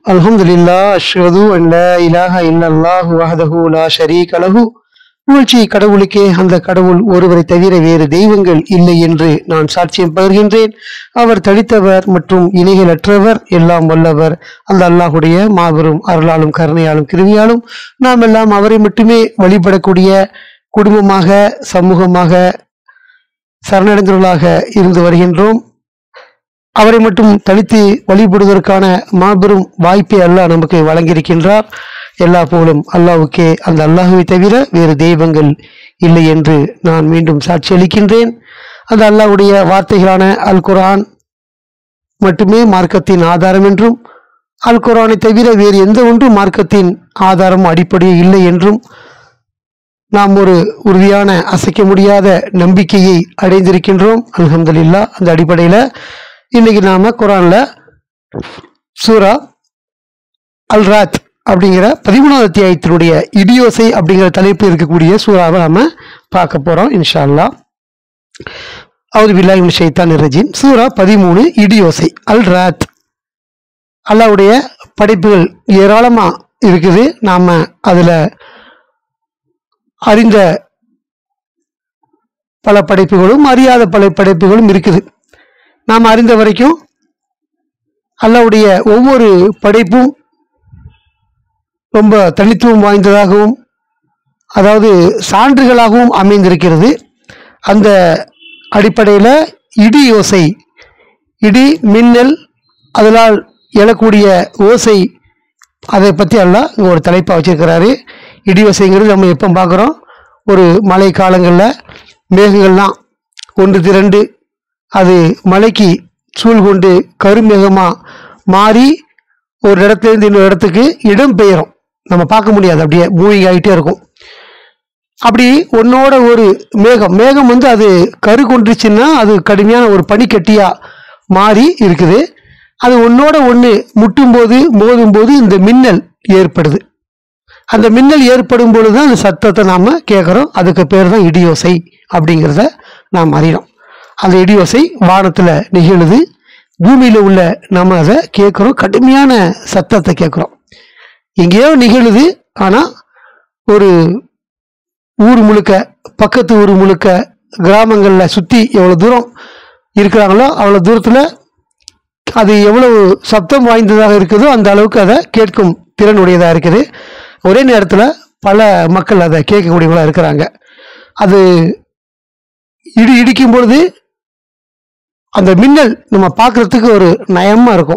الحمد لله أشهد أن لا إله إلا الله وحده لا شريك له புகழ்ச்சி கடவுளுக்கே அந்த கடவுள் ஒருவரை தவிர வேறு தெய்வங்கள் இல்லை என்று நான் சாட்சியம் பகிர்கின்றேன் அவர் தளித்தவர் மற்றும் இணைகளற்றவர் எல்லாம் வல்லவர் அந்த அல்லாஹுடைய மாபெரும் அருளாலும் கருணையாலும் கிருவியாலும் நாம் எல்லாம் அவரை மட்டுமே வழிபடக்கூடிய குடும்பமாக சமூகமாக சரணடைந்தவர்களாக இருந்து வருகின்றோம் அவரை மட்டும் தனித்து வழிபடுவதற்கான மாபெரும் வாய்ப்பை அல்லாஹ் நமக்கு வழங்கியிருக்கின்றார் எல்லா புகழும் அல்லாஹ்வுக்கே அந்த அல்லாஹுவை தவிர வேறு தெய்வங்கள் இல்லை என்று நான் மீண்டும் சாட்சி அளிக்கின்றேன் அந்த அல்லாஹ்வுடைய வார்த்தைகளான அல் குர்ஆன் மட்டுமே மார்க்கத்தின் ஆதாரம் என்றும் அல் குர்ஆனை தவிர வேறு எந்த ஒன்றும் மார்க்கத்தின் ஆதாரம் அடிப்படையே இல்லை என்றும் நாம் ஒரு உறுதியான அசைக்க முடியாத நம்பிக்கையை அடைந்திருக்கின்றோம் அல்ஹம்துலில்லாஹ் அந்த அடிப்படையில் இன்னைக்கு நாம குரான்ல சூரா அல் ராத் அப்படிங்கிற பதிமூணாவது அத்தியாயத்தினுடைய இடியோசை அப்படிங்கிற தலைப்பு இருக்கக்கூடிய சூறாவை நாம பார்க்க போறோம் இன்ஷா அல்லாஹ் அவுது பில்லாஹி மினஷ் ஷைத்தானிர் ரஜீம் சூரா பதிமூணு இடியோசை அல் ராத் அல்லாஹ்வுடைய படைப்புகள் ஏராளமா இருக்குது நாம அதுல அறிந்த பல படைப்புகளும் அறியாத பல படைப்புகளும் இருக்குது நாம் அறிந்த வரைக்கும் அல்லாவுடைய ஒவ்வொரு படைப்பும் ரொம்ப தனித்துவம் வாய்ந்ததாகவும் அதாவது சான்றுகளாகவும் அமைந்திருக்கிறது அந்த அடிப்படையில் இடி ஓசை இடி மின்னல் அதனால் எழக்கூடிய ஓசை அதை பற்றி எல்லாம் இங்கே ஒரு தலைப்பாக வச்சிருக்கிறாரு இடி ஓசைங்கிறது நம்ம எப்போ பார்க்குறோம் ஒரு மழை காலங்களில் மேகங்கள்லாம் ஒன்று திரண்டு அது மலைக்கு சூழ் கொண்டு கருமேகமாக மாறி ஒரு இடத்துலேருந்து இன்னொரு இடத்துக்கு இடம் பெயரும் நம்ம பார்க்க முடியாது அப்படியே மூவிங் ஆகிட்டே இருக்கும் அப்படி ஒன்னோட ஒரு மேகம் மேகம் வந்து அது கரு கொண்டுச்சுன்னா அது கடுமையான ஒரு பனிக்கட்டியாக மாறி இருக்குது அது ஒன்னோட ஒன்று முட்டும்போது மோதும்போது இந்த மின்னல் ஏற்படுது அந்த மின்னல் ஏற்படும் பொழுது தான் அந்த சத்தத்தை நாம் கேட்குறோம் அதுக்கு பேர் தான் இடியோசை அப்படிங்கிறத நாம் அறிகிறோம் அந்த இடியோசை வானத்தில் நிகழுது பூமியில் உள்ள நம்ம அதை கேட்குறோம் கடுமையான சத்தத்தை கேட்குறோம் எங்கேயோ நிகழுது ஆனால் ஒரு ஊர் முழுக்க பக்கத்து ஊர் முழுக்க கிராமங்களில் சுற்றி எவ்வளோ தூரம் இருக்கிறாங்களோ அவ்வளோ தூரத்தில் அது எவ்வளவு சப்தம் வாய்ந்ததாக இருக்குதோ அந்த அளவுக்கு அதை கேட்கும் திறன் உடையதாக இருக்குது ஒரே நேரத்தில் பல மக்கள் அதை கேட்கக்கூடியவங்களாக இருக்கிறாங்க அது இடி இடிக்கும் பொழுது அந்த மின்னல் நம்ம பார்க்கறதுக்கு ஒரு நயமாக இருக்கும்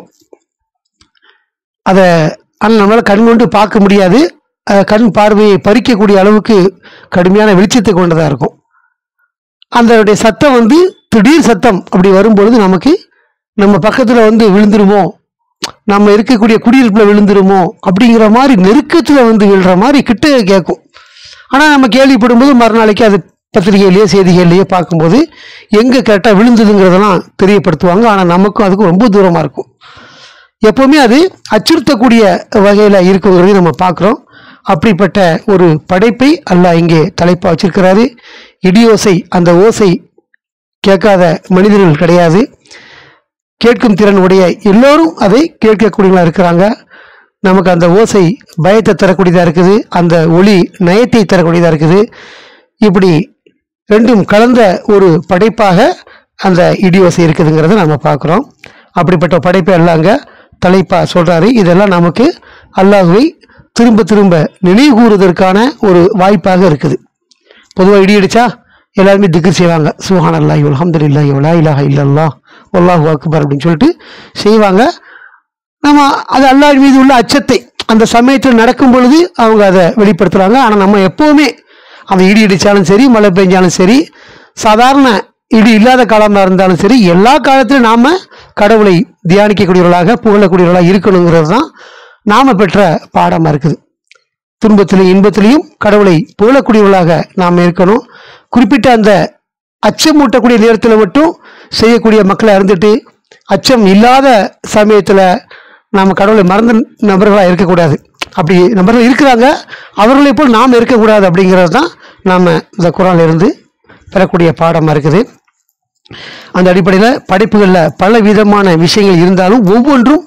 அதை ஆனால் நம்மளால் கண் கொண்டு பார்க்க முடியாது அஹ் கண் பார்வையை பறிக்கக்கூடிய அளவுக்கு கடுமையான வெளிச்சத்தை கொண்டதாக இருக்கும் அதனுடைய சத்தம் வந்து திடீர் சத்தம் அப்படி வரும்பொழுது நமக்கு நம்ம பக்கத்தில் வந்து விழுந்துருமோ நம்ம இருக்கக்கூடிய குடியிருப்பில் விழுந்துருமோ அப்படிங்கிற மாதிரி நெருக்கத்தில் வந்து விழுற மாதிரி கிட்ட கேட்கும் ஆனால் நம்ம கேள்விப்படும்போது மறுநாளைக்கு அது பத்திரிகையிலேயோ செய்திகள்லையோ பார்க்கும்போது எங்கே கரெக்டாக விழுந்ததுங்கிறதெல்லாம் தெரியப்படுத்துவாங்க ஆனால் நமக்கும் அதுக்கும் ரொம்ப தூரமாக இருக்கும் எப்போவுமே அது அச்சுறுத்தக்கூடிய வகையில் இருக்குங்கிறதையும் நம்ம பார்க்குறோம் அப்படிப்பட்ட ஒரு படைப்பை அல்லாஹ் இங்கே தலைப்பாக வச்சிருக்கிறாரு இடியோசை அந்த ஓசை கேட்காத மனிதர்கள் கிடையாது கேட்கும் திறன் உடைய எல்லோரும் அதை கேட்கக்கூடியவங்களா இருக்கிறாங்க நமக்கு அந்த ஓசை பயத்தை தரக்கூடியதாக இருக்குது அந்த ஒளி நயத்தை தரக்கூடியதாக இருக்குது இப்படி ரெண்டும் கலந்த ஒரு படைப்பாக அந்த இடி ஓசை இருக்குதுங்கிறத நம்ம பார்க்குறோம் அப்படிப்பட்ட படைப்பை அல்லாங்க தலைப்பா சொல்கிறாரு இதெல்லாம் நமக்கு அல்லாஹுவை திரும்ப திரும்ப நினைவு கூறுவதற்கான ஒரு வாய்ப்பாக இருக்குது பொதுவாக இடி அடிச்சா எல்லாருமே திக்ர் செய்வாங்க சுஹான் அல்லாஹி அல்ஹம்துலில்லாஹி வலா இலாஹ இல்லல்லாஹ் வல்லாஹு அக்பர் அப்படின்னு சொல்லிட்டு செய்வாங்க நம்ம அது அல்லாஹ் மீது உள்ள அச்சத்தை அந்த சமயத்தில் நடக்கும் பொழுது அவங்க அதை வெளிப்படுத்துகிறாங்க ஆனால் நம்ம எப்போவுமே அந்த இடி இடித்தாலும் சரி மழை பெஞ்சாலும் சரி சாதாரண இடி இல்லாத காலமாக இருந்தாலும் சரி எல்லா காலத்திலும் நாம் கடவுளை தியானிக்கக்கூடியவர்களாக புகழக்கூடியவர்களாக இருக்கணுங்கிறது தான் நாம் பெற்ற பாடமாக இருக்குது துன்பத்திலையும் இன்பத்திலையும் கடவுளை புகழக்கூடியவர்களாக நாம் இருக்கணும் குறிப்பிட்ட அந்த அச்சம் ஊட்டக்கூடிய நேரத்தில் மட்டும் செய்யக்கூடிய மக்களை இருந்துட்டு அச்சம் இல்லாத சமயத்தில் நாம் கடவுளை மறந்த நபர்களாக இருக்கக்கூடாது அப்படி நபர்கள் இருக்கிறாங்க அவர்களை போல் நாம் இருக்கக்கூடாது அப்படிங்கிறது தான் நாம் இந்த குரான்ல இருந்து பெறக்கூடிய பாடமாக இருக்குது அந்த அடிப்படையில் படைப்புகளில் பல விதமான விஷயங்கள் இருந்தாலும் ஒவ்வொன்றும்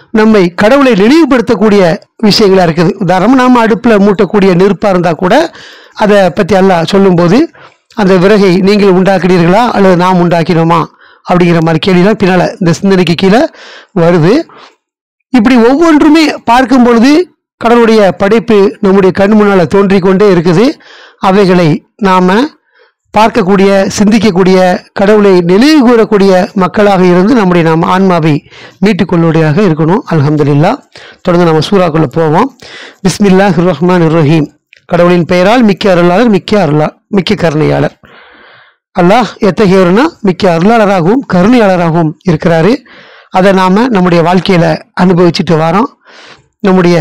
நம்மை கடவுளை நினைவுபடுத்தக்கூடிய விஷயங்களா இருக்குது உதாரணமாக நாம் அடுப்பில் மூட்டக்கூடிய நெருப்பாக இருந்தால் கூட அதை பற்றி அல்லாஹ் சொல்லும்போது அந்த விறகை நீங்கள் உண்டாக்குனீர்களா அல்லது நாம் உண்டாக்கினோமா அப்படிங்கிற மாதிரி கேள்விலாம் பின்னால் இந்த சிந்தனைக்கு கீழே வருது இப்படி ஒவ்வொன்றுமே பார்க்கும் பொழுது கடவுளுடைய படைப்பு நம்முடைய கண் முன்னால் தோன்றிக் கொண்டே இருக்குது அவைகளை நாம் பார்க்கக்கூடிய சிந்திக்கக்கூடிய கடவுளை நினைவு கூறக்கூடிய மக்களாக இருந்து நம்முடைய நாம் ஆன்மாவை மீட்டுக் கொள்ளுடையாக இருக்கணும் அல்ஹம்துலில்லாஹ் தொடர்ந்து நம்ம சூறாக்குள்ள போவோம் பிஸ்மில்லாஹ் ரஹ்மான் ரஹீம் கடவுளின் பெயரால் மிக்க அருளாளர் மிக்க அருளா மிக்க கருணையாளர் அல்லாஹ் எத்தகையவர்னா மிக்க அருளாளராகவும் கருணையாளராகவும் இருக்கிறாரு அதை நாம நம்முடைய வாழ்க்கையில அனுபவிச்சுட்டு வரோம் நம்முடைய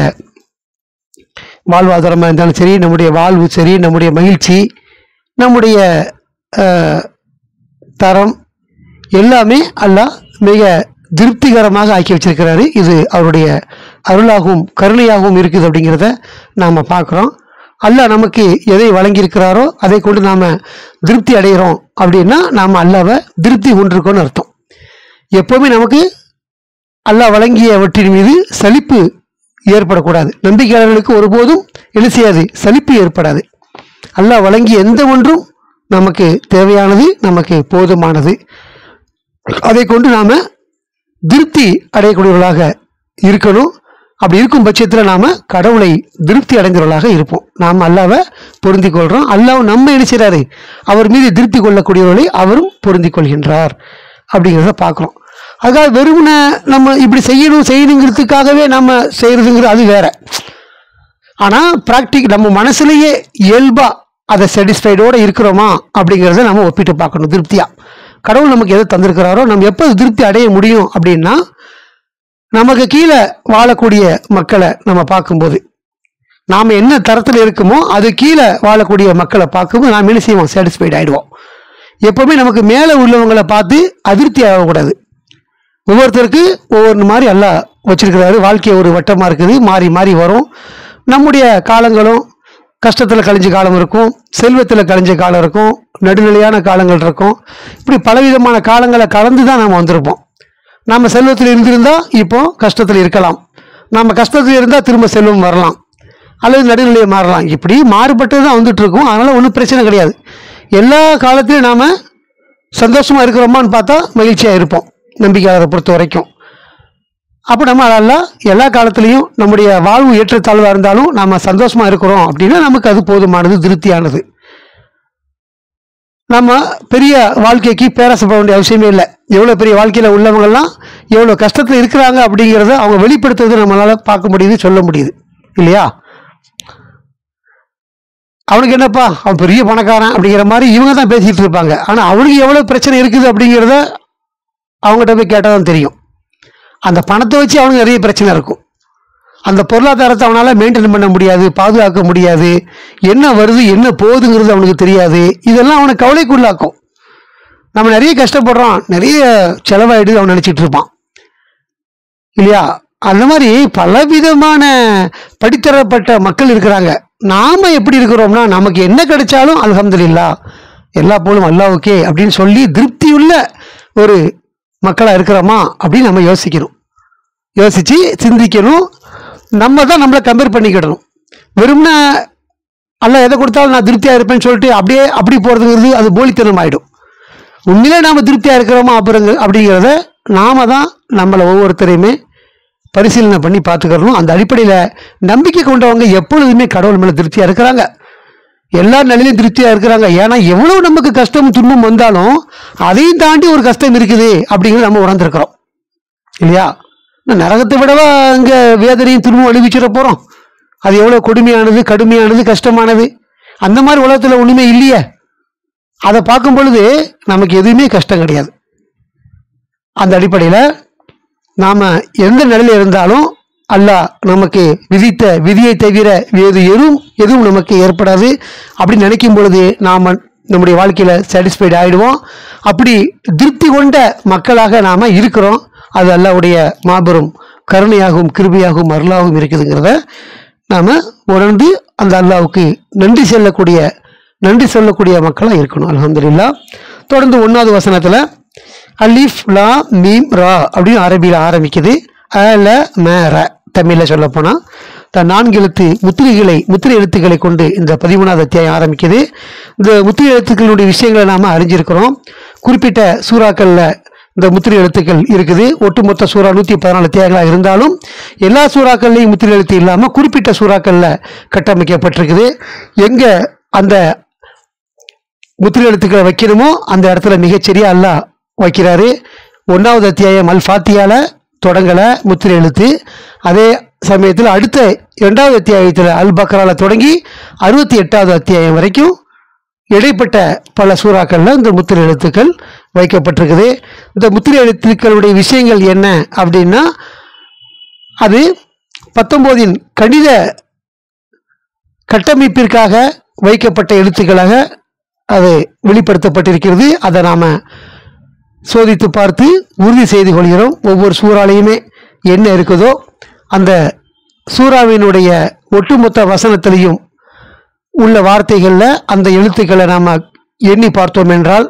வாழ்வாதாரமாக இருந்தாலும் சரி நம்முடைய வாழ்வு சரி நம்முடைய மகிழ்ச்சி நம்முடைய அஹ், தரம் எல்லாமே அல்லாஹ் மிக திருப்திகரமாக ஆக்கி வச்சிருக்கிறாரு இது அவருடைய அருளாகவும் கருணையாகவும் இருக்குது அப்படிங்கிறத நாம் பார்க்குறோம் அல்லாஹ் நமக்கு எதை வழங்கியிருக்கிறாரோ அதை கொண்டு நாம் திருப்தி அடைகிறோம் அப்படின்னா நாம் அல்லாவை திருப்தி கொண்டிருக்கோம்னு அர்த்தம் எப்போவுமே நமக்கு அல்லாஹ் வழங்கியவற்றின் மீது சலிப்பு ஏற்படக்கூடாது நம்பிக்கையாளர்களுக்கு ஒருபோதும் என்ன செய்யாது சலிப்பு ஏற்படாது அல்லாஹ் வழங்கிய எந்த ஒன்றும் நமக்கு தேவையானது நமக்கு போதுமானது அதை கொண்டு நாம திருப்தி அடையக்கூடியவர்களாக இருக்கணும் அப்படி இருக்கும் பட்சத்தில் நாம கடவுளை திருப்தி அடைந்தவர்களாக இருப்போம் நாம் அல்லாவை பொருந்திக் கொள்றோம் அல்லாஹ் நம்ம என்ன செய்றாரு அவர் மீது திருப்தி கொள்ளக்கூடியவர்களை அவரும் பொருந்திக் கொள்கின்றார் அப்படிங்கிறத பார்க்குறோம் அதுக்காக வெறுமனே நம்ம இப்படி செய்யணும் செய்யணுங்கிறதுக்காகவே நம்ம செய்யறதுங்கிறது அது வேற ஆனால் ப்ராக்டிக் நம்ம மனசுலயே இயல்பா அதை சாட்டிஸ்ஃபைடோட இருக்கிறோமா அப்படிங்கிறத நம்ம ஒப்பிட்டு பார்க்கணும் திருப்தியா கடவுள் நமக்கு எதை தந்திருக்கிறாரோ நம்ம எப்போ திருப்தி அடைய முடியும் அப்படின்னா நமக்கு கீழே வாழக்கூடிய மக்களை நம்ம பார்க்கும்போது நாம் என்ன தரத்தில் இருக்குமோ அது கீழே வாழக்கூடிய மக்களை பார்க்கும்போது நாம் என்ன செய்வோம் சாட்டிஸ்ஃபைட் ஆயிடுவோம் எப்பவுமே நமக்கு மேலே உள்ளவங்களை பார்த்து அதிருப்தி ஆகக்கூடாது ஒவ்வொருத்தருக்கு ஒவ்வொரு மாதிரி எல்லாம் வச்சிருக்கிறாரு வாழ்க்கை ஒரு வட்டமாக இருக்குது மாறி மாறி வரும் நம்முடைய காலங்களும் கஷ்டத்தில் கழிஞ்ச காலம் இருக்கும் செல்வத்தில் கழிஞ்ச காலம் இருக்கும் நடுநிலையான காலங்கள் இருக்கும் இப்படி பலவிதமான காலங்களை கலந்து தான் நாம் வந்திருப்போம் நம்ம செல்வத்தில் இருந்திருந்தால் இப்போ கஷ்டத்தில் இருக்கலாம் நம்ம கஷ்டத்தில் இருந்தால் திரும்ப செல்வம் வரலாம் அல்லது நடுநிலையை மாறலாம் இப்படி மாறுபட்டு தான் வந்துட்டு இருக்கோம் அதனால் ஒன்றும் பிரச்சனை கிடையாது எல்லா காலத்திலையும் நாம் சந்தோஷமாக இருக்கிறோமான்னு பார்த்தா மகிழ்ச்சியாக இருப்போம் நம்பிக்கையாளரை பொறுத்த வரைக்கும் அப்போ நம்ம அதெல்லாம் எல்லா காலத்துலேயும் நம்முடைய வாழ்வு ஏற்றத்தாழ்வாக இருந்தாலும் நம்ம சந்தோஷமாக இருக்கிறோம் அப்படின்னா நமக்கு அது போதுமானது திருப்தியானது நம்ம பெரிய வாழ்க்கைக்கு பேராசைப்பட வேண்டிய அவசியமே இல்லை எவ்வளோ பெரிய வாழ்க்கையில் உள்ளவங்கெல்லாம் எவ்வளோ கஷ்டத்தில் இருக்கிறாங்க அப்படிங்கிறத அவங்க வெளிப்படுத்துறது நம்மளால் பார்க்க முடியுது சொல்ல முடியுது இல்லையா அவனுக்கு என்னப்பா அவன் பெரிய பணக்காரன் அப்படிங்கிற மாதிரி இவங்க தான் பேசிக்கிட்டு இருப்பாங்க ஆனால் அவனுக்கு எவ்வளோ பிரச்சனை இருக்குது அப்படிங்கிறத அவங்ககிட்ட போய் கேட்டால் தான் தெரியும் அந்த பணத்தை வச்சு அவனுக்கு நிறைய பிரச்சனை இருக்கும் அந்த பொருளாதாரத்தை அவனால் மெயின்டைன் பண்ண முடியாது பாதுகாக்க முடியாது என்ன வருது என்ன போகுதுங்கிறது அவனுக்கு தெரியாது இதெல்லாம் அவனை கவலைக்குள்ளாக்கும் நம்ம நிறைய கஷ்டப்படுறோம் நிறைய செலவாயிடுது அவன் நினச்சிட்டு இருப்பான் இல்லையா அந்த மாதிரி பலவிதமான படித்தரப்பட்ட மக்கள் இருக்கிறாங்க நாம எப்படி இருக்கிறோம்னா நமக்கு என்ன கிடைச்சாலும் அல்ஹம்துலில்லாஹ் எல்லா போலும் அல்லாவுக்கே அப்படின்னு சொல்லி திருப்தியுள்ள ஒரு மக்களாக இருக்கிறோமா அப்படின்னு நம்ம யோசிக்கணும் யோசிச்சு சிந்திக்கணும் நம்ம தான் நம்மளை கம்பேர் பண்ணிக்கிடணும் வெறும்னா அல்ல எதை கொடுத்தாலும் நான் திருப்தியாக இருப்பேன்னு சொல்லிட்டு அப்படியே அப்படி போகிறதுங்கிறது அது போலித்தனம் ஆகிடும் உண்மையிலே நாம் திருப்தியாக இருக்கிறோமா அப்புறங்க அப்படிங்கிறத நாம தான் நம்மளை ஒவ்வொருத்தரையுமே பரிசீலனை பண்ணி பார்த்துக்கிறணும் அந்த அடிப்படையில் நம்பிக்கை கொண்டவங்க எப்பொழுதுமே கடவுள் மேலே திருப்தியாக இருக்கிறாங்க எல்லா நிலையிலும் திருப்தியாக இருக்கிறாங்க ஏன்னா எவ்வளோ நமக்கு கஷ்டம் துன்பம் வந்தாலும் அதையும் தாண்டி ஒரு கஷ்டம் இருக்குது அப்படிங்கிறது நம்ம உணர்ந்திருக்கிறோம் இல்லையா நான் நரகத்தை விடவா இங்கே வேதனையும் துன்பம் அனுபவிச்சிட போகிறோம் அது எவ்வளோ கொடுமையானது கடுமையானது கஷ்டமானது அந்த மாதிரி உலகத்தில் ஒன்றுமே இல்லையே அதை பார்க்கும் பொழுது நமக்கு எதுவுமே கஷ்டம் கிடையாது அந்த அடிப்படையில் நாம் எந்த நிலையில் இருந்தாலும் அல்லாஹ் நமக்கு விதித்த விதியை தவிர வேறு எதுவும் எதுவும் நமக்கு ஏற்படாது அப்படின்னு நினைக்கும் பொழுது நாம் நம்முடைய வாழ்க்கையில் சாட்டிஸ்ஃபைடு ஆகிடுவோம் அப்படி திருப்தி கொண்ட மக்களாக நாம் இருக்கிறோம் அது அல்லாஹ்வுடைய மாபெரும் கருணையாகவும் கிருபையாகவும் அருளாகவும் இருக்குதுங்கிறத நாம் உணர்ந்து அந்த அல்லாஹ்வுக்கு நன்றி செல்லக்கூடிய நன்றி சொல்லக்கூடிய மக்களாக இருக்கணும் அல்ஹம்துலில்லாஹ் தொடர்ந்து ஒன்றாவது வசனத்தில் அலிஃப் லா மீம் ரா அப்படின்னு அரபியில் ஆரம்பிக்குது அ ல ம ர தமிழில் சொல்ல போனால் இந்த நான்கு எழுத்து முத்திரைகளை முத்திரை எழுத்துக்களை கொண்டு இந்த பதிமூணாவது அத்தியாயம் ஆரம்பிக்குது இந்த முத்திரை எழுத்துக்களுடைய விஷயங்களை நாம் அறிஞ்சிருக்கிறோம் குறிப்பிட்ட சூறாக்களில் இந்த முத்திரை எழுத்துக்கள் இருக்குது ஒட்டுமொத்த சூறா நூற்றி பதினாலு அத்தியாயங்களாக இருந்தாலும் எல்லா சூறாக்கள்லையும் முத்திரை எழுத்து இல்லாமல் குறிப்பிட்ட சூறாக்களில் கட்டமைக்கப்பட்டிருக்குது எங்கே அந்த முத்திரை எழுத்துக்களை வைக்கணுமோ அந்த இடத்துல மிகச்சரியா அல்லாஹ் வைக்கிறாரு ஒன்றாவது அத்தியாயம் அல் ஃபாத்தியால தொடங்கலை முத்திரை எழுத்து அதே சமயத்தில் அடுத்த இரண்டாவது அத்தியாயத்தில் அல் பக்ரால தொடங்கி அறுபத்தி எட்டாவது அத்தியாயம் வரைக்கும் இடைப்பட்ட பல சூறாக்களில் இந்த முத்திரை எழுத்துக்கள் வைக்கப்பட்டிருக்குது இந்த முத்திரை எழுத்துக்களுடைய விஷயங்கள் என்ன அப்படின்னா அது பத்தொம்போதின் கணித கட்டமைப்பிற்காக வைக்கப்பட்ட எழுத்துக்களாக அது வெளிப்படுத்தப்பட்டிருக்கிறது அதை நாம் சோதித்து பார்த்து உறுதி செய்து கொள்கிறோம் ஒவ்வொரு சூறாலையுமே என்ன இருக்குதோ அந்த சூறாவினுடைய ஒட்டுமொத்த வசனத்திலையும் உள்ள வார்த்தைகளில் அந்த எழுத்துக்களை நாம் எண்ணி பார்த்தோம் என்றால்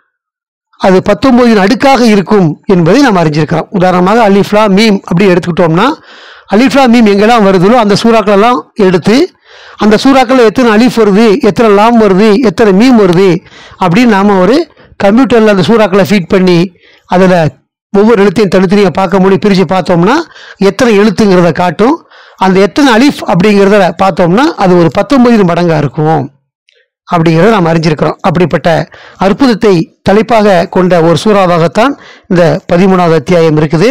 அது பத்தொன்பதின் அடுக்காக இருக்கும் என்பதை நாம் அறிஞ்சிருக்கிறோம் உதாரணமாக அலிஃப்லா மீம் அப்படி எடுத்துக்கிட்டோம்னா அலிஃப்லா மீம் எங்கெல்லாம் வருதோ அந்த சூறாக்களெல்லாம் எடுத்து அந்த சூறாக்களில் எத்தனை அலிஃப் வருது எத்தனை லாம் வருது எத்தனை மீம் வருது அப்படின்னு நாம் ஒரு கம்ப்யூட்டரில் அந்த சூறாக்களை ஃபீட் பண்ணி அதில் ஒவ்வொரு எழுத்தையும் தனித்தனியாக பார்க்க முடியும் பிரித்து பார்த்தோம்னா எத்தனை எழுத்துங்கிறத காட்டும் அந்த எத்தனை அலிஃப் அப்படிங்கிறத பார்த்தோம்னா அது ஒரு பத்தொன்பது மடங்காக இருக்கும் அப்படிங்கிறத நாம் அறிஞ்சிருக்கிறோம் அப்படிப்பட்ட அற்புதத்தை தலைப்பாக கொண்ட ஒரு சூறாவாகத்தான் இந்த பதிமூணாவது அத்தியாயம் இருக்குது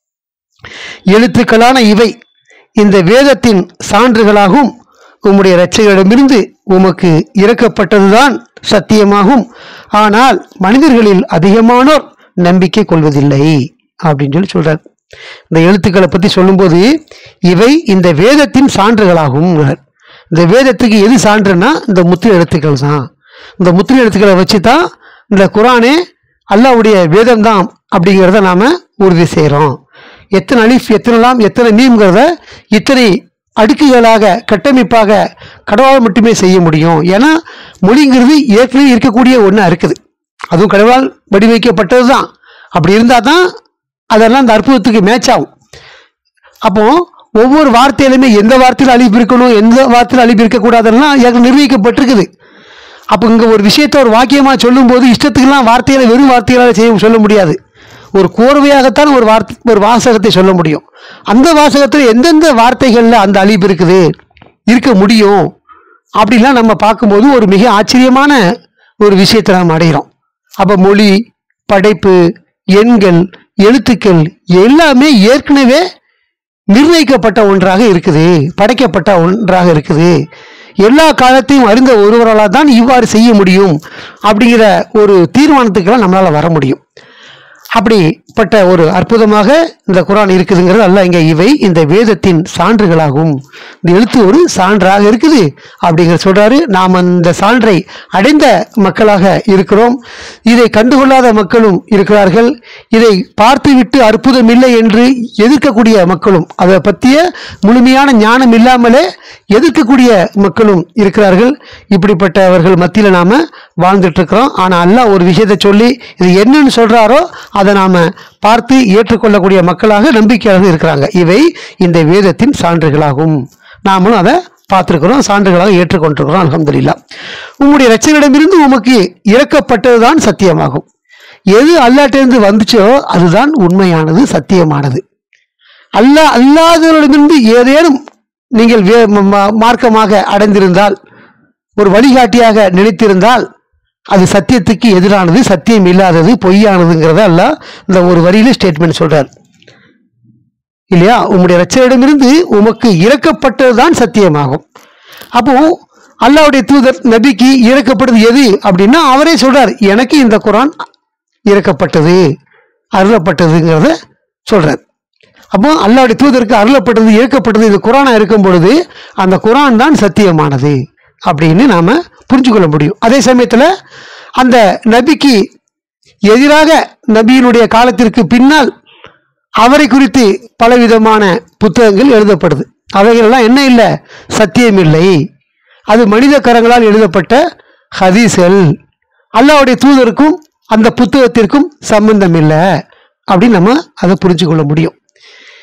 எழுத்துக்களான இவை இந்த வேதத்தின் சான்றுகளாகும் உம்முடைய இரட்சகரிடமிருந்து உமக்கு இறக்கப்பட்டதுதான் சத்தியமாகும் ஆனால் மனிதர்களில் அதிகமானோர் நம்பிக்கை கொள்வதில்லை அப்படின்னு சொல்லி சொல்றார் இந்த எழுத்துக்களை பற்றி சொல்லும்போது இவை இந்த வேதத்தின் சான்றுகளாகும் இந்த வேதத்துக்கு எது சான்றுன்னா இந்த முத்திரை எழுத்துக்கள் தான் இந்த முத்திரை எழுத்துக்களை வச்சு தான் இந்த குரானே அல்லாவுடைய வேதம் தான் அப்படிங்கிறத நாம் உறுதி செய்கிறோம் எத்தனை அலிஃப் எத்தனை லாம் எத்தனை மீம்ங்கிறத இத்தனை அடுக்குகளாக கட்டமைப்பாக கடவுளால் மட்டுமே செய்ய முடியும் ஏன்னா மொழிங்கிறது ஏற்கனவே இருக்கக்கூடிய ஒன்றா இருக்குது அதுவும் கடவுளால் வடிவமைக்கப்பட்டது தான் அப்படி இருந்தால் தான் அதெல்லாம் அந்த அற்புதத்துக்கு மேட்ச் ஆகும் அப்போ ஒவ்வொரு வார்த்தையிலுமே எந்த வார்த்தையில் அழிப்பு இருக்கணும் எந்த வார்த்தையில் அழிப்பு இருக்கக்கூடாதெல்லாம் ஏற்கனவே நிர்ணயிக்கப்பட்டிருக்குது அப்போ இங்கே ஒரு விஷயத்தை ஒரு வாக்கியமாக சொல்லும்போது இஷ்டத்துக்கெல்லாம் வார்த்தைகளை வெறும் வார்த்தைகளால் செய்ய சொல்ல முடியாது ஒரு கோர்வையாகத்தான் ஒரு வார்த்தை ஒரு வாசகத்தை சொல்ல முடியும் அந்த வாசகத்தில் எந்தெந்த வார்த்தைகளில் அந்த அழிப்பு இருக்குது இருக்க முடியும் அப்படிலாம் நம்ம பார்க்கும்போது ஒரு மிக ஆச்சரியமான ஒரு விஷயத்தை நாம் அடைகிறோம் அப்போ மொழி படைப்பு எண்கள் எழுத்துக்கள் எல்லாமே ஏற்கனவே நிர்ணயிக்கப்பட்ட ஒன்றாக இருக்குது படைக்கப்பட்ட ஒன்றாக இருக்குது எல்லா காலத்தையும் அறிந்த ஒருவரால் தான் இவ்வாறு செய்ய முடியும் அப்படிங்கிற ஒரு தீர்மானத்துக்கெல்லாம் நம்மளால் வர முடியும் அப்படிப்பட்ட ஒரு அற்புதமாக இந்த குரான் இருக்குதுங்கிறது அல்ல இங்கே இவை இந்த வேதத்தின் சான்றுகளாகும் இந்த எழுத்து ஒரு சான்றாக இருக்குது அப்படிங்கிற சொல்றாரு நாம் இந்த சான்றை அடைந்த மக்களாக இருக்கிறோம் இதை கண்டுகொள்ளாத மக்களும் இருக்கிறார்கள் இதை பார்த்துவிட்டு அற்புதம் இல்லை என்று எதிர்க்கக்கூடிய மக்களும் அதை பற்றிய முழுமையான ஞானம் இல்லாமலே எதிர்க்கக்கூடிய மக்களும் இருக்கிறார்கள் இப்படிப்பட்டவர்கள் மத்தியில் நாம் வாழ்ந்துட்டு இருக்கிறோம் ஆனால் அல்லாஹ் ஒரு விஷயத்தை சொல்லி இது என்னன்னு சொல்றாரோ அதை நாம பார்த்து ஏற்றுக்கொள்ளக்கூடிய மக்களாக நம்பிக்கையாக இருக்கிறாங்க இவை இந்த வேதத்தின் சான்றுகளாகும் நாமளும் அதை பார்த்துருக்கிறோம் சான்றுகளாக ஏற்றுக்கொண்டிருக்கிறோம் அல்ஹம்துலில்லா உம்முடைய ரச்சனிடமிருந்து உமக்கு இறக்கப்பட்டதுதான் சத்தியமாகும் எது அல்லாட்டிலிருந்து வந்துச்சோ அதுதான் உண்மையானது சத்தியமானது அல்லாஹ் அல்லாதவரிடமிருந்து ஏதேனும் நீங்கள் வே- ம- ம- மார்க்கமாக அடைந்திருந்தால் ஒரு வழிகாட்டியாக நினைத்திருந்தால் அது சத்தியத்துக்கு எதிரானது சத்தியம் இல்லாதது பொய்யானதுங்கிறத அல்ல இந்த ஒரு வரியில ஸ்டேட்மெண்ட் சொல்றார் இல்லையா உம்முடைய ரச்சரிடமிருந்து உமக்கு இறக்கப்பட்டதுதான் சத்தியமாகும் அப்போ அல்லாவுடைய தூதர் நபிக்கு இறக்கப்பட்டது எது அப்படின்னா அவரே சொல்றார் எனக்கு இந்த குரான் இறக்கப்பட்டது அருளப்பட்டதுங்கிறத சொல்றார் அப்போ அல்லாவுடைய தூதருக்கு அருளப்பட்டது இறக்கப்பட்டது இந்த குரானா இருக்கும் பொழுது அந்த குரான் தான் சத்தியமானது அப்படின்னு நாம புரிஞ்சுக்கொள்ள முடியும் அதே சமயத்தில் அந்த நபிக்கு எதிராக நபியினுடைய காலத்திற்கு பின்னால் அவரை குறித்து பலவிதமான புத்தகங்கள் எழுதப்படுது அவைகளெல்லாம் என்ன இல்லை சத்தியம் இல்லை அது மனித கரங்களால் எழுதப்பட்ட ஹதீஸ்கள் அல்லாவுடைய தூதருக்கும் அந்த புத்தகத்திற்கும் சம்பந்தம் இல்லை அப்படின்னு நம்ம அதை புரிஞ்சு கொள்ள முடியும்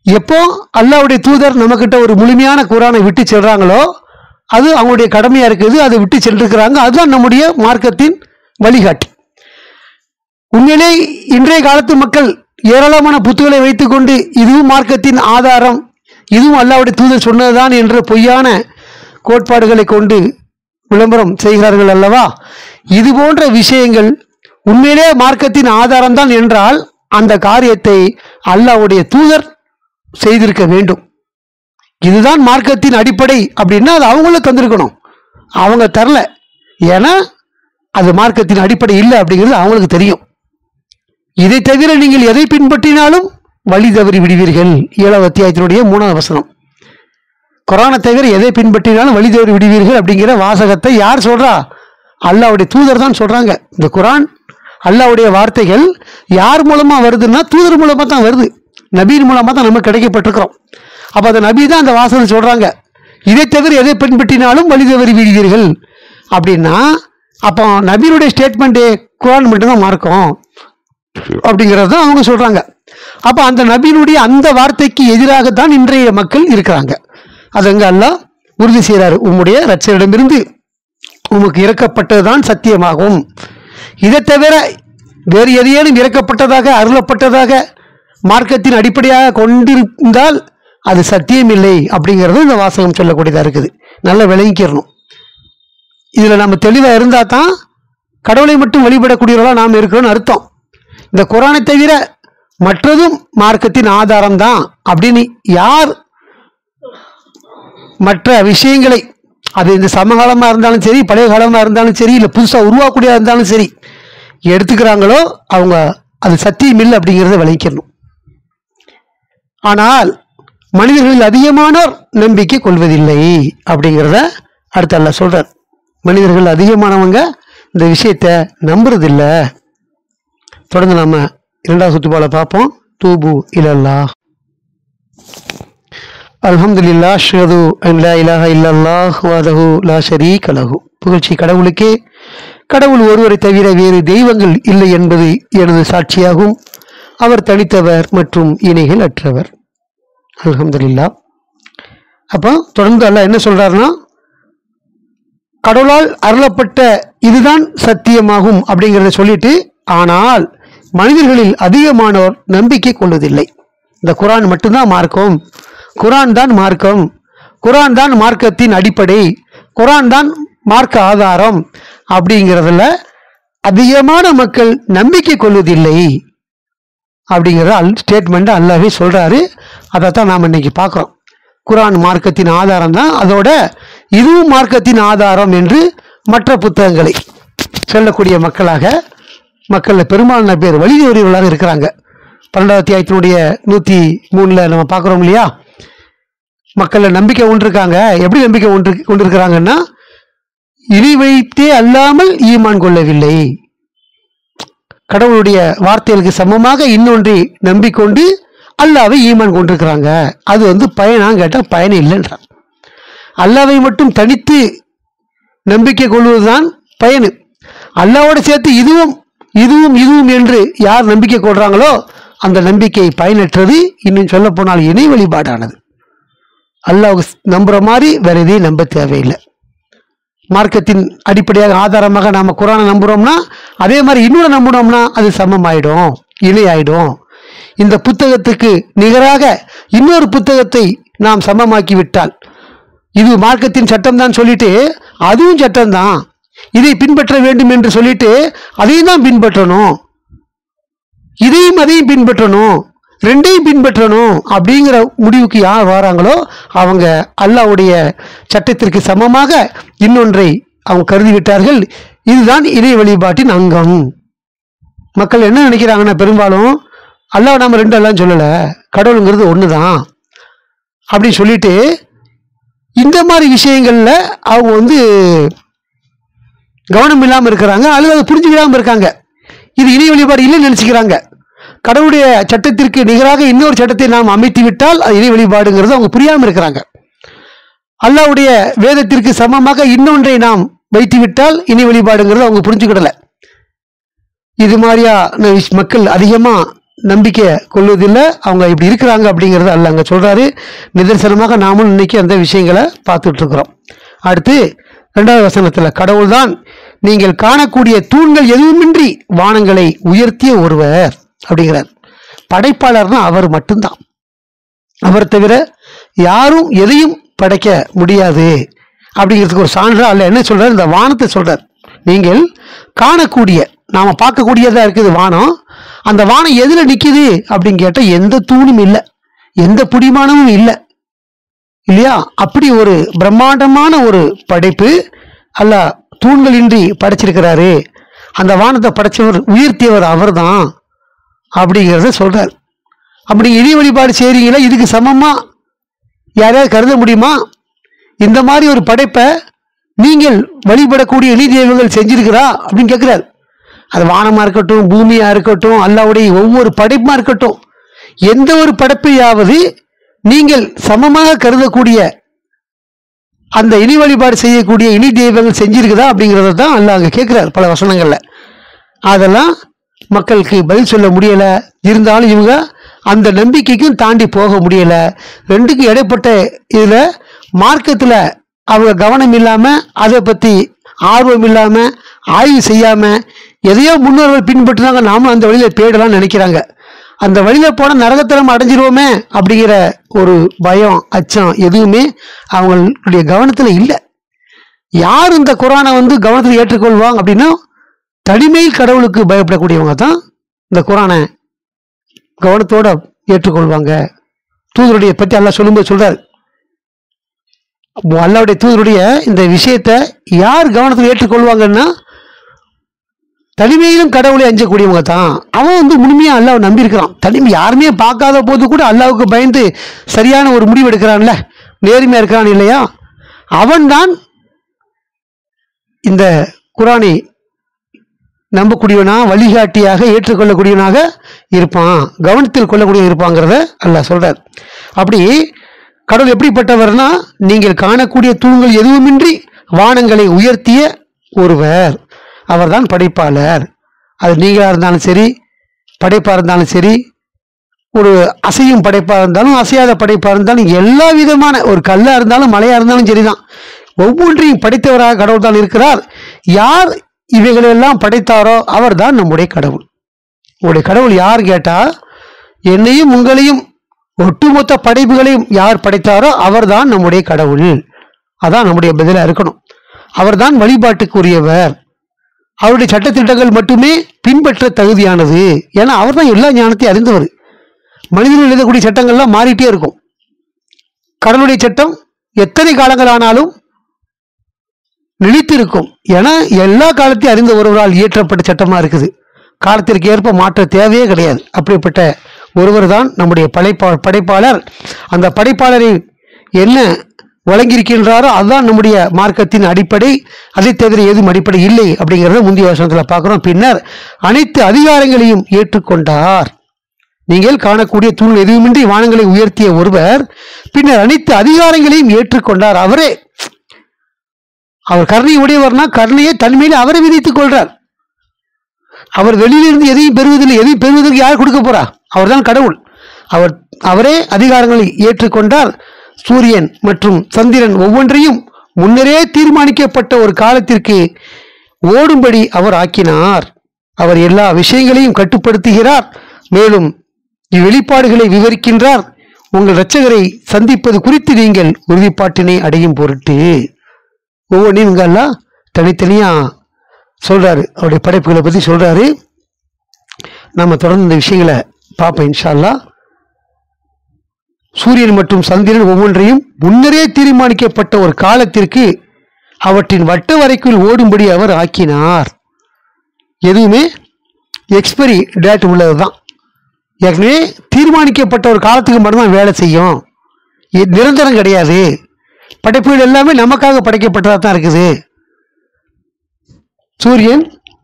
எப்போ அல்லாஹ்வுடைய தூதர் நம்மக்கிட்ட ஒரு முழுமையான குரானை விட்டு செல்றாங்களோ அது அவங்களுடைய கடமையா இருக்குது அதை விட்டு சென்றிருக்கிறாங்க அதுதான் நம்முடைய மார்க்கத்தின் வழிகாட்டி உண்மையிலே இன்றைய காலத்து மக்கள் ஏராளமான புத்துகளை வைத்துக்கொண்டு இதுவும் மார்க்கத்தின் ஆதாரம் இதுவும் அல்லாஹ்வுடைய தூதர் சொன்னதுதான் என்ற பொய்யான கோட்பாடுகளை கொண்டு விளம்பரம் செய்கிறார்கள் அல்லவா இது போன்ற விஷயங்கள் உண்மையிலே மார்க்கத்தின் ஆதாரம்தான் என்றால் அந்த காரியத்தை அல்லாஹ்வுடைய தூதர் செய்திருக்க வேண்டும் இதுதான் மார்க்கத்தின் அடிப்படை அப்படின்னா அது அவங்களும் தந்திருக்கணும் அவங்க தரல ஏன்னா அது மார்க்கத்தின் அடிப்படை இல்லை அப்படிங்கிறது அவங்களுக்கு தெரியும் இதை தவிர நீங்கள் எதை பின்பற்றினாலும் வழி தவறி விடுவீர்கள் ஏழாவது அத்தியாயத்தினுடைய மூணாவது வசனம் குரானை தவிர எதை பின்பற்றினாலும் வழி தவறி விடுவீர்கள் அப்படிங்கிற வாசகத்தை யார் சொல்றா அல்லாவுடைய தூதர் தான் சொல்றாங்க இந்த குரான் அல்லாவுடைய வார்த்தைகள் யார் மூலமா வருதுன்னா தூதர் மூலமா தான் வருது நபியின் மூலமா தான் நமக்கு கிடைக்கப்பட்டிருக்கிறோம் அப்ப அந்த நபி தான் அந்த வாசகம் சொல்றாங்க இதை தவிர எதை பின்பற்றினாலும் வழி தவறி விடுவீர்கள் அப்படின்னா அப்போ நபியினுடைய ஸ்டேட்மெண்ட்டு குரான் மட்டும்தான் மார்க்கம் அப்படிங்கிறது தான் அவங்க சொல்றாங்க அப்ப அந்த நபியினுடைய அந்த வார்த்தைக்கு எதிராகத்தான் இன்றைய மக்கள் இருக்கிறாங்க அது அங்க அல்லாஹ் உறுதி செய்கிறாரு உம்முடைய ரச்சரிடமிருந்து உமக்கு இறக்கப்பட்டதுதான் சத்தியமாகும் இதை தவிர வேறு எதையேனும் இறக்கப்பட்டதாக அருளப்பட்டதாக மார்க்கத்தின் அடிப்படையாக கொண்டிருந்தால் அது சத்தியம் இல்லை அப்படிங்கிறது இந்த வாசகம் சொல்லக்கூடியதா இருக்குது நல்லா விளங்கிக்கிறணும் இதுல நம்ம தெளிவா இருந்தா தான் கடவுளை மட்டும் வழிபடக்கூடியவர்களா நாம் இருக்கிறோம்னு அர்த்தம் இந்த குரானை தவிர மற்றதும் மார்க்கத்தின் ஆதாரம் தான் அப்படின்னு யார் மற்ற விஷயங்களை அது இந்த சமகாலமாக இருந்தாலும் சரி பழைய காலமாக இருந்தாலும் சரி இல்லை புதுசாக உருவாக்கக்கூடியதாக இருந்தாலும் சரி எடுத்துக்கிறாங்களோ அவங்க அது சத்தியம் இல்லை அப்படிங்கிறத விளைக்கணும் ஆனால் மனிதர்களில் அதிகமானோர் நம்பிக்கை கொள்வதில்லை அப்படிங்கிறத அடுத்த அல்ல சொல்றார் மனிதர்கள் அதிகமானவங்க இந்த விஷயத்தை நம்புறதில்ல தொடர்ந்து நாம இரண்டாவது சுத்துப்பால பார்ப்போம் தூபு இலல்லா அல்ஹம்துலில்லா ஷது அன் லா இலாஹ இல்லல்லாஹ் வஹ்தஹு லா ஷரீக லஹு புகழ்ச்சி கடவுளுக்கே கடவுள் ஒருவரை தவிர வேறு தெய்வங்கள் இல்லை என்பது எனது சாட்சியாகும் அவர் தனித்தவர் மற்றும் இணைகள் அற்றவர் அல்ஹம்துலில்லா அப்போ தொடர்ந்து அல்லாஹ் என்ன சொல்றாருன்னா கடவுளால் அருளப்பட்ட இதுதான் சத்தியமாகும் அப்படிங்கிறத சொல்லிட்டு ஆனால் மனிதர்களில் அதிகமானோர் நம்பிக்கை கொள்வதில்லை இந்த குரான் மட்டும்தான் மார்க்கம் குரான் தான் மார்க்கம் குரான் தான் மார்க்கத்தின் அடிப்படை குரான் தான் மார்க்க ஆதாரம் அப்படிங்கிறதுல அதிகமான மக்கள் நம்பிக்கை கொள்வதில்லை அப்படிங்கிற அல் ஸ்டேட்மெண்ட் அல்லாவே சொல்றாரு அதைத்தான் நாம் இன்னைக்கு பார்க்குறோம் குரான் மார்க்கத்தின் ஆதாரம் தான் அதோட இதுவும் மார்க்கத்தின் ஆதாரம் என்று மற்ற புத்தகங்களை சொல்லக்கூடிய மக்களாக மக்களில் பெரும்பாலான பேர் வழிதவறியவர்களாக இருக்கிறாங்க பன்னெண்டாவது அத்தியாயத்தினுடைய நூற்றி மூணில் நம்ம பார்க்குறோம் இல்லையா மக்களில் நம்பிக்கை கொண்டிருக்காங்க எப்படி நம்பிக்கை கொண்டு கொண்டிருக்கிறாங்கன்னா இனி வைத்தே அல்லாமல் ஈமான் கொள்ளவில்லை கடவுளுடைய வார்த்தைகளுக்கு சமமாக இன்னொன்றை நம்பிக்கொண்டு அல்லாவை ஈமான் கொண்டிருக்கிறாங்க அது வந்து பயனா கேட்டால் பயன் இல்லைன்றான் அல்லாவை மட்டும் தனித்து நம்பிக்கை கொள்வதுதான் பயனு அல்லாவோட சேர்த்து இதுவும் இதுவும் இதுவும் என்று யார் நம்பிக்கை கொள்றாங்களோ அந்த நம்பிக்கை பயனற்றது இன்னும் சொல்ல போனால் இணை வழிபாடானது அல்லாஹ் நம்புற மாதிரி வேற எதையும் நம்ப தேவையில்லை மார்க்கத்தின் அடிப்படையாக ஆதாரமாக நாம குரானை நம்புறோம்னா அதே மாதிரி இன்னொன்று நம்பினோம்னா அது சமமாயிடும் இணை ஆயிடும் இந்த புத்தகத்துக்கு நிகராக இன்னொரு புத்தகத்தை நாம் சமமாக்கி விட்டால் இது மார்க்கத்தின் சட்டம் தான் சொல்லிட்டு அதுவும் சட்டம் தான் இதை பின்பற்ற வேண்டும் என்று சொல்லிட்டு அதையும் தான் பின்பற்றணும் இதையும் அதையும் பின்பற்றணும் ரெண்டையும் பின்பற்றணும் அப்படிங்கிற முடிவுக்கு யார் வராங்களோ அவங்க அல்லாவுடைய சட்டத்திற்கு சமமாக இன்னொன்றை அவங்க கருதி விட்டார்கள் இதுதான் இறை வழிபாட்டின் அங்கம் மக்கள் என்ன நினைக்கிறாங்கன்னா பெரும்பாலும் அல்லாஹ் நாம ரெண்டு எல்லாம் சொல்லலை கடவுளுங்கிறது ஒன்று தான் அப்படின்னு சொல்லிட்டு இந்த மாதிரி விஷயங்கள்ல அவங்க வந்து கவனம் இல்லாமல் இருக்கிறாங்க அல்லது அதை புரிஞ்சுக்கிடாமல் இருக்காங்க இது இணை வழிபாடு இல்லைன்னு நினச்சிக்கிறாங்க கடவுளுடைய சட்டத்திற்கு நிகராக இன்னொரு சட்டத்தை நாம் அமைத்து விட்டால் அது இணை வழிபாடுங்கிறது அவங்க புரியாமல் இருக்கிறாங்க அல்லாவுடைய வேதத்திற்கு சமமாக இன்னொன்றை நாம் வைத்து விட்டால் இணை வழிபாடுங்கிறது அவங்க புரிஞ்சுக்கிடல இது மாதிரியா மக்கள் அதிகமாக நம்பிக்கை கொள்வதில்லை அவங்க இப்படி இருக்கிறாங்க அப்படிங்கிறத அல்ல அங்கே சொல்கிறாரு நிதர்சனமாக நாமும் இன்னைக்கு அந்த விஷயங்களை பார்த்துட்டு இருக்கிறோம் அடுத்து ரெண்டாவது வசனத்தில் கடவுள்தான் நீங்கள் காணக்கூடிய தூண்கள் எதுவுமின்றி வானங்களை உயர்த்திய ஒருவர் அப்படிங்கிறார் படைப்பாளர்னா அவர் மட்டும்தான் அவர் தவிர யாரும் எதையும் படைக்க முடியாது அப்படிங்கிறதுக்கு ஒரு சான்றா அல்ல என்ன சொல்றார் இந்த வானத்தை சொல்றார் நீங்கள் காணக்கூடிய நாம பார்க்கக்கூடியதா இருக்குது வானம் அந்த வானம் எதுல நிக்குது அப்படின்னு கேட்டா எந்த தூணும் இல்லை எந்த புடிமானமும் இல்லை இல்லையா அப்படி ஒரு பிரம்மாண்டமான ஒரு படைப்பு அல்ல தூண்களின்றி படைச்சிருக்கிறாரு அந்த வானத்தை படைச்சவர் உயர்த்தியவர் அவர்தான் அப்படிங்கிறத சொல்றார் அப்படி இடி வழிபாடு செய்றீங்களா இதுக்கு சமமா யாரையாவது கருத முடியுமா இந்த மாதிரி ஒரு படைப்பை நீங்கள் வழிபடக்கூடிய இனி தெய்வங்கள் செஞ்சிருக்கிறா அப்படின்னு கேட்கிறார் அது வானமா இருக்கட்டும் பூமியா இருக்கட்டும் அல்லாவுடைய ஒவ்வொரு படைப்புமா இருக்கட்டும் எந்த ஒரு படைப்பையாவது நீங்கள் சமமாக கருதக்கூடிய அந்த இனி வழிபாடு செய்யக்கூடிய இனி தெய்வங்கள் செஞ்சிருக்குதா அப்படிங்கிறத தான் அல்லாஹ் அங்கே கேட்குறார் பல வசனங்கள்ல அதெல்லாம் மக்களுக்கு பதில் சொல்ல முடியல இருந்தாலும் இவங்க அந்த நம்பிக்கைக்கும் தாண்டி போக முடியல ரெண்டுக்கும் இடைப்பட்ட இதில் மார்க்கத்தில் அவங்க கவனம் இல்லாமல் அதை பற்றி ஆர்வம் இல்லாமல் ஆய்வு செய்யாமல் எதையோ முன்னோர்கள் பின்பற்றுனாங்க நாமளும் அந்த வழியில் போயிடலாம்னு நினைக்கிறாங்க அந்த வழியில் போனால் நரகத்தை நம்ம அடைஞ்சிருவோமே அப்படிங்கிற ஒரு பயம் அச்சம் எதுவுமே அவங்களுடைய கவனத்தில் இல்லை யார் இந்த குரானை வந்து கவனத்தில் ஏற்றுக்கொள்வாங்க அப்படின்னா தனிமையில் கடவுளுக்கு பயப்படக்கூடியவங்க தான் இந்த குரானை கவனத்தோட ஏற்றுக்கொள்வாங்க தூதருடைய பற்றி அல்லாஹ் சொல்லும்போது சொல்றாரு அப்போ அல்லாவுடைய தூதருடைய இந்த விஷயத்தை யார் கவனத்தில் ஏற்றுக்கொள்வாங்கன்னா தனிமையிலும் கடவுளை அஞ்சக்கூடியவங்க தான் அவன் வந்து முழுமையா அல்லாவை நம்பியிருக்கிறான் தனிமை யாருமே பார்க்காத போது கூட அல்லாவுக்கு பயந்து சரியான ஒரு முடிவு எடுக்கிறான்ல நேர்மையா இருக்கிறான் இல்லையா அவன்தான் இந்த குரானை நம்பக்கூடியவனா வழிகாட்டியாக ஏற்றுக்கொள்ளக்கூடியவனாக இருப்பான் கவனத்தில் கொள்ளக்கூடிய இருப்பாங்கிறத அல்லாஹ் சொல்றார் அப்படி கடவுள் எப்படிப்பட்டவர்னா நீங்கள் காணக்கூடிய தூண்கள் எதுவுமின்றி வானங்களை உயர்த்திய ஒருவர் அவர்தான் படைப்பாளர் அது நீங்களா இருந்தாலும் சரி படைப்பா இருந்தாலும் சரி ஒரு அசையும் படைப்பா இருந்தாலும் அசையாத படைப்பா இருந்தாலும் எல்லா விதமான ஒரு கல்லா இருந்தாலும் மலையா இருந்தாலும் சரிதான் ஒவ்வொன்றையும் படைத்தவராக கடவுள் தான் இருக்கிறார் யார் இவைகளெல்லாம் படைத்தாரோ அவர்தான் நம்முடைய கடவுள் உங்களுடைய கடவுள் யார் கேட்டா என்னையும் உங்களையும் ஒட்டுமொத்த படைப்புகளையும் யார் படைத்தாரோ அவர்தான் நம்முடைய கடவுள் அதான் நம்முடைய பதிலா இருக்கணும் அவர்தான் வழிபாட்டுக்குரியவர் அவருடைய சட்டத்திட்டங்கள் மட்டுமே பின்பற்ற தகுதியானது ஏன்னா அவர் தான் எல்லா ஞானத்தையும் அறிந்தவர் மனிதர்கள் எழுதக்கூடிய சட்டங்கள்லாம் மாறிட்டே இருக்கும் கடவுளுடைய சட்டம் எத்தனை காலங்கள் ஆனாலும் நிலைத்திருக்கும் ஏன்னா எல்லா காலத்தையும் அறிந்த ஒருவரால் இயற்றப்பட்ட சட்டமா இருக்குது காலத்திற்கு ஏற்ப மாற்ற தேவையே கிடையாது அப்படிப்பட்ட ஒருவர் தான் நம்முடைய படைப்பா படைப்பாளர் அந்த படைப்பாளரை என்ன வழங்கியிருக்கின்றாரோ அதுதான் நம்முடைய மார்க்கத்தின் அடிப்படை அதை தவிர எதுவும் அடிப்படை இல்லை அப்படிங்கிறத முந்தைய வருஷத்தில் பார்க்குறோம் பின்னர் அனைத்து அதிகாரங்களையும் ஏற்றுக்கொண்டார் நீங்கள் காணக்கூடிய தூண் எதுவுமின்றி வானங்களை உயர்த்திய ஒருவர் பின்னர் அனைத்து அதிகாரங்களையும் ஏற்றுக்கொண்டார் அவரே அவர் கருணை உடையவர்னா கருணையை தன்மையில் அவரை விதித்துக் கொள்றார் அவர் வெளியிலிருந்து எதையும் பெறுவதில்லை எதையும் பெறுவதற்கு யார் கொடுக்க போறா அவர்தான் கடவுள் அவர் அவரே அதிகாரங்களை ஏற்றுக்கொண்டார் சூரியன் மற்றும் சந்திரன் ஒவ்வொன்றையும் முன்னரே தீர்மானிக்கப்பட்ட ஒரு காலத்திற்கு ஓடும்படி அவர் ஆக்கினார் அவர் எல்லா விஷயங்களையும் கட்டுப்படுத்துகிறார் மேலும் இவ்வெளிப்பாடுகளை விவரிக்கின்றார் உங்கள் இரட்சகரை சந்திப்பது குறித்து நீங்கள் உறுதிப்பாட்டினை அடையும் பொருட்டு ஒவ்வொன்றையும் இங்க எல்லாம் தனித்தனியா சொல்றாரு அவருடைய படைப்புகளை பத்தி சொல்றாரு நம்ம தொடர்ந்து இந்த விஷயங்களை பார்ப்போம் இன்ஷா அல்லாஹ் சூரியன் மற்றும் சந்திரன் ஒவ்வொன்றையும் முன்னரே தீர்மானிக்கப்பட்ட ஒரு காலத்திற்கு அவற்றின் வட்ட வரைக்குள் ஓடும்படி அவர் ஆக்கினார் எதுவுமே எக்ஸ்பைரி டேட் உள்ளது தான் ஏற்கனவே தீர்மானிக்கப்பட்ட ஒரு காலத்துக்கு மட்டும்தான் வேலை செய்யும் இது நிரந்தரம் கிடையாது படைப்புகள் எல்லாமே நமக்காக படைக்கப்பட்டதாக தான் இருக்குது சூரியன்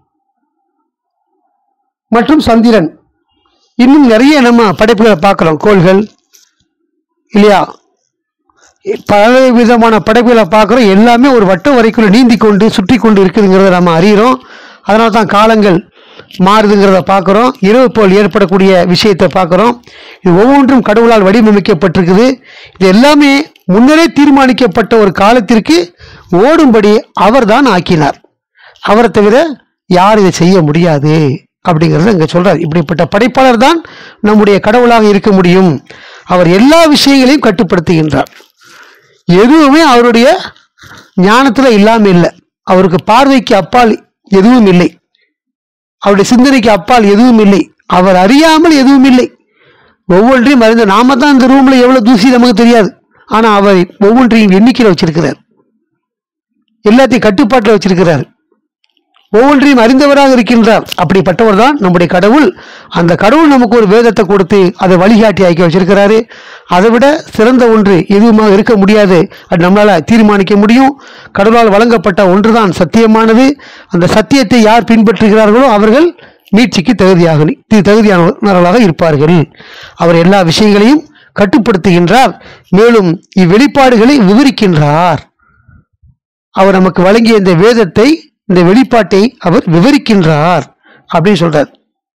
மற்றும் சந்திரன் இன்னும் நிறைய நம்ம படைப்புகளை பார்க்குறோம் கோள்கள் இல்லையா பல விதமான படைப்புகளை பார்க்குறோம் எல்லாமே ஒரு வட்டம் வரைக்குள்ள நீந்தி கொண்டு சுற்றி கொண்டு இருக்குதுங்கிறத நம்ம அறிகிறோம் அதனால தான் காலங்கள் மாறுதுங்கிறத பார்க்குறோம் இரவு போல் ஏற்படக்கூடிய விஷயத்தை பார்க்குறோம் இது ஒவ்வொன்றும் கடவுளால் வடிவமைக்கப்பட்டிருக்குது இது எல்லாமே முன்னரே தீர்மானிக்கப்பட்ட ஒரு காலத்திற்கு ஓடும்படி அவர்தான் ஆக்கினார் அவரை தவிர யார் இதை செய்ய முடியாது அப்படிங்கிறத இங்கே சொல்றார் இப்படிப்பட்ட படைப்பாளர் தான் நம்முடைய கடவுளாக இருக்க முடியும் அவர் எல்லா விஷயங்களையும் கட்டுப்படுத்துகின்றார் எதுவுமே அவருடைய ஞானத்துல இல்லாம இல்லை அவருக்கு பார்வைக்கு அப்பால் எதுவும் இல்லை அவருடைய சிந்தனைக்கு அப்பால் எதுவும் இல்லை அவர் அறியாமல் எதுவும் இல்லை ஒவ்வொன்றையும் அறிந்த நாம தான் இந்த ரூம்ல எவ்வளவு தூசி நமக்கு தெரியாது ஆனா அவர் ஒவ்வொன்றையும் எண்ணிக்கையில் வச்சிருக்கிறார் எல்லாத்தையும் கட்டுப்பாட்டில் வச்சிருக்கிறார் ஒவ்வொன்றையும் அறிந்தவராக இருக்கின்றார் அப்படிப்பட்டவர் தான் நம்முடைய கடவுள் அந்த கடவுள் நமக்கு ஒரு வேதத்தை கொடுத்து அதை வழிகாட்டி ஆக்கி வச்சிருக்கிறாரு அதை விட சிறந்த ஒன்று எதுவுமாக இருக்க முடியாது அது நம்மளால தீர்மானிக்க முடியும் கடவுளால் வழங்கப்பட்ட ஒன்றுதான் சத்தியமானது அந்த சத்தியத்தை யார் பின்பற்றுகிறார்களோ அவர்கள் மீட்சிக்கு தகுதியாக தகுதியானவர்களாக இருப்பார்கள் அவர் எல்லா விஷயங்களையும் கட்டுப்படுத்துகின்றார் மேலும் இவ்வெளிப்பாடுகளை விவரிக்கின்றார் அவர் நமக்கு வழங்கிய இந்த வேதத்தை இந்த வெளிப்பாட்டை அவர் விவரிக்கின்றார் அப்படின்னு சொல்றார்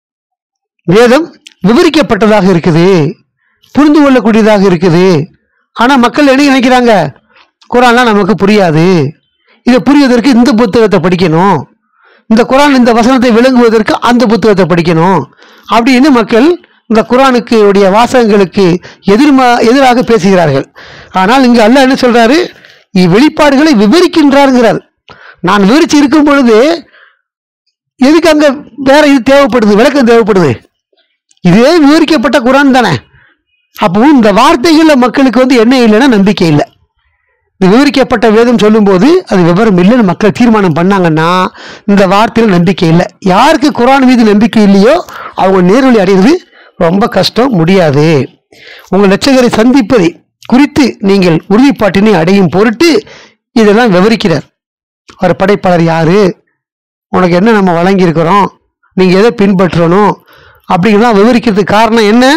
வேதம் விவரிக்கப்பட்டதாக இருக்குது புரிந்து கொள்ளக்கூடியதாக இருக்குது ஆனா மக்கள் என்ன நினைக்கிறாங்க குரான்லாம் நமக்கு புரியாது இதை புரிவதற்கு இந்த புத்தகத்தை படிக்கணும் இந்த குரான் இந்த வசனத்தை விளங்குவதற்கு அந்த புத்தகத்தை படிக்கணும் அப்படின்னு மக்கள் இந்த குரானுக்கு உடைய வாசகங்களுக்கு எதிர்மா எதிராக பேசுகிறார்கள் ஆனால் இங்கு அல்லாஹ் என்ன சொல்றாரு இவ்வெளிப்பாடுகளை விவரிக்கின்றாருங்கிறார் நான் விவரிச்சு இருக்கும் பொழுது எதுக்கு அங்க வேற இது தேவைப்படுது விளக்கம் தேவைப்படுது இதே விவரிக்கப்பட்ட குரான் தானே அப்போ இந்த வார்த்தைகள்ல மக்களுக்கு வந்து என்ன இல்லைன்னா நம்பிக்கை இல்லை இந்த விவரிக்கப்பட்ட வேதம் சொல்லும்போது அது விவரம் இல்லைன்னு மக்கள் தீர்மானம் பண்ணாங்கன்னா இந்த வார்த்தையில் நம்பிக்கை இல்லை யாருக்கு குரான் மீது நம்பிக்கை இல்லையோ அவங்க நேர்வழி அடைவது ரொம்ப கஷ்டம் முடியாது உங்கள் லட்சகரை சந்திப்பதை குறித்து நீங்கள் உறுதிப்பாட்டினை அடையும் பொருட்டு இதெல்லாம் விவரிக்கிறார் ஒரு படைப்பாளர் யாரு உனக்கு என்ன நம்ம வழங்கியிருக்கிறோம் நீங்க எதை பின்பற்றணும் அப்படிங்கிறதெல்லாம் விவரிக்கிறதுக்கு காரணம் என்ன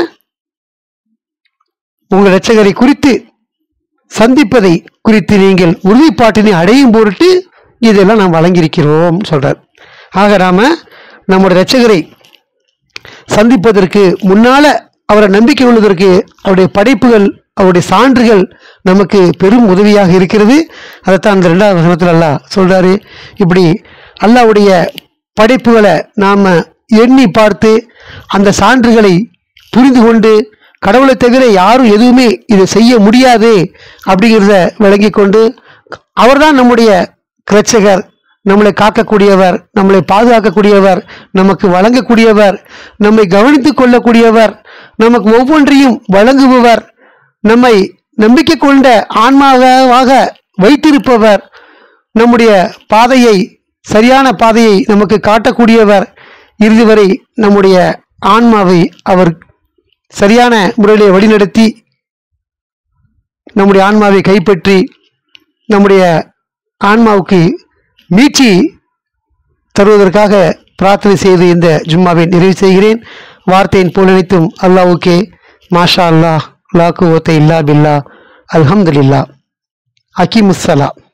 உங்கள் ரட்சகரை குறித்து சந்திப்பதை குறித்து நீங்கள் உறுதிப்பாட்டினை அடையும் பொருட்டு இதெல்லாம் நாம் வழங்கியிருக்கிறோம் சொல்றார் ஆக நாம நம்முடைய ரட்சகரை சந்திப்பதற்கு முன்னால அவரை நம்பிக்கை கொள்வதற்கு அவருடைய படைப்புகள் அவருடைய சான்றுகள் நமக்கு பெரும் உதவியாக இருக்கிறது அதைத்தான் அந்த ரெண்டாவது வசனத்தில் அல்லாஹ் சொல்றாரு இப்படி அல்லாஹ்வுடைய படைப்புகளை நாம எண்ணி பார்த்து அந்த சான்றுகளை புரிந்து கொண்டு கடவுளை தவிர யாரும் எதுவுமே இதை செய்ய முடியாது அப்படிங்கிறத விளங்கி கொண்டு அவர்தான் நம்முடைய கிரட்சகர் நம்மளை காக்கக்கூடியவர் நம்மளை பாதுகாக்கக்கூடியவர் நமக்கு வழங்கக்கூடியவர் நம்மை கவனித்துக் கொள்ளக்கூடியவர் நமக்கு ஒவ்வொன்றையும் வழங்குபவர் நம்மை நம்பிக்கை கொண்ட ஆன்மாவாக வைத்திருப்பவர் நம்முடைய பாதையை சரியான பாதையை நமக்கு காட்டக்கூடியவர் இறுதி வரை நம்முடைய ஆன்மாவை அவர் சரியான முறையிலே வழிநடத்தி நம்முடைய ஆன்மாவை கைப்பற்றி நம்முடைய ஆன்மாவுக்கு மீட்சி தருவதற்காக பிரார்த்தனை செய்து இந்த ஜும்மாவை நிறைவு செய்கிறேன் வார்த்தையின் போல் நினைத்தும் அல்லாவுக்கே மாஷா அல்லாஹ் லாக்கு ஓத்த இல்லா பில்லா அல்ஹம்துலில்லா அகிமுஸ்ஸலா